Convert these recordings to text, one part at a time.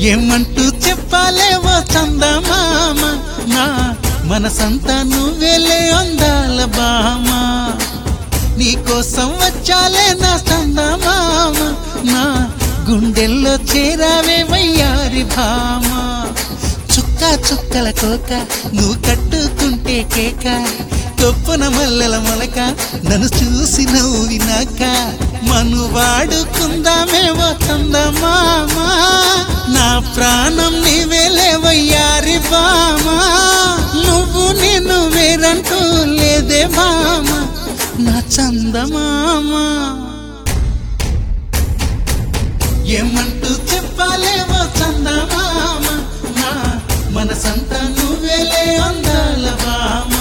ఏమంటూ చెప్పాలేవో చందమామ నా మనసంతా నువ్వేలే అందాల బామ నీకోసం వచ్చాలే నా చందమామ నా గుండెల్లో చేరావే వయ్యారి భామ చుక్క చుక్కల కోక నువ్వు కట్టుకుంటే కేక కొప్పున మల్లెల మొలక నన్ను చూసి నవ్వినాక మను వాడుకుందామేవో చందమామా నా ప్రాణం నీవేలే వయ్యారి బామా నువ్వు నేను వేరంటూ లేదే బామ నా చందమామా ఏమంటూ చెప్పాలేవో చందమామ నా మనసంతా నువ్వేలే అందాల బామా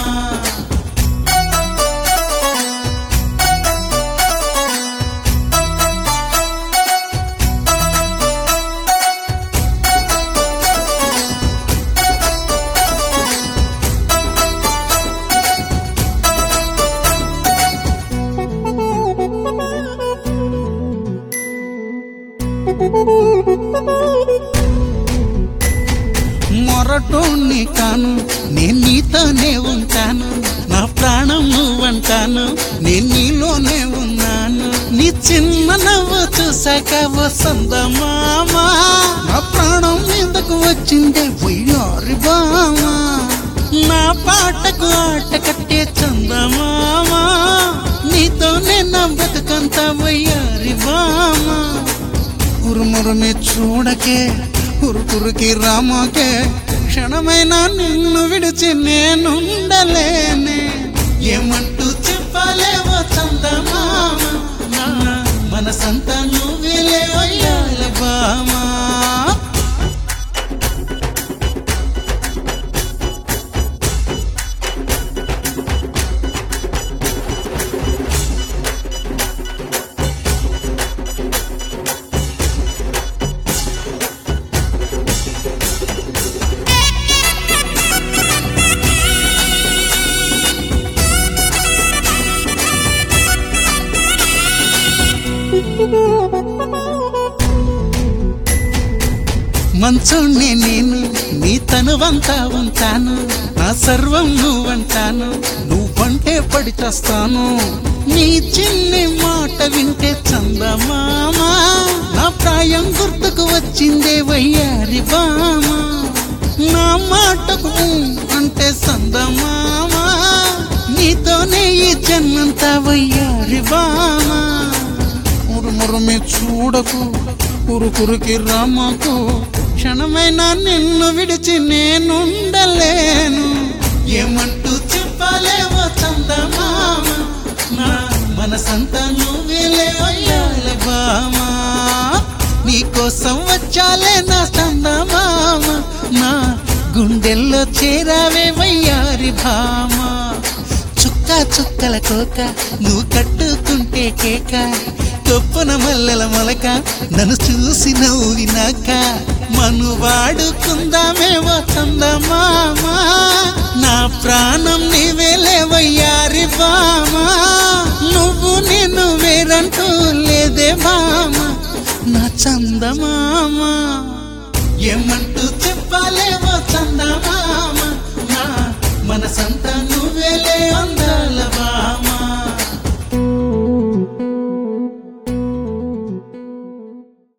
మొరటోణ్ణి కాను నేను నీతోనే ఉంటాను నా ప్రాణం నువ్వంటాను నేను నీలోనే ఉన్నాను నీ చిన్న నవ్వు చూసాక వసందమామా నా ప్రాణం మీదకు వచ్చిందే వయ్యారి బామా నా పాటకు ఆట కట్టే చందమామా నీతోనే నా బతుకంతా వయ్యారి బామా ఉరుమురుని చూడకే ఉరుకురికి రామకే క్షణమైన నిన్ను విడిచి నేనుండలేనే ఏమంటూ చెప్పాలేవో చందమామ నా మనసంతా నువ్వేలే అయ్యాల బామా మంచోణ్ణి నేను నీ తనువంతా ఉంటాను నా సర్వం నువ్వంటాను నువ్వంటే పడి చేస్తాను నీ చిన్ని మాట వింటే చందమామా నా ప్రాయం గుర్తుకు వచ్చిందే వయ్యారి బామా నా మాటకు ఊ అంటే సందమామా నీతోనే ఈ జన్మంతా వయ్యారి బామా ఉరుమురుమి చూడకు ఉరుకురికి రామకు క్షణమైనా నిన్ను విడిచి నేనుండలేను ఏమంటూ చెప్పాలేవో చందమామ నా మనసంతా నువ్వేలే అయ్యాలి బామా నీకోసం వచ్చాలే నా చందమామ నా గుండెల్లో చేరావే వయ్యారి భామా చుక్క చుక్కల కోక నువ్వు కట్టుకుంటే కేక కొప్పున మల్లెల మొలక నన్ను చూసి నవ్వినాక మను వాడుకుందామేవో చందమామా నా ప్రాణం నీవేలే వయ్యారి బామా నువ్వు నేను వేరంటూ లేదే బామా నా చందమామా ఏమంటూ చెప్పాలేవో చంద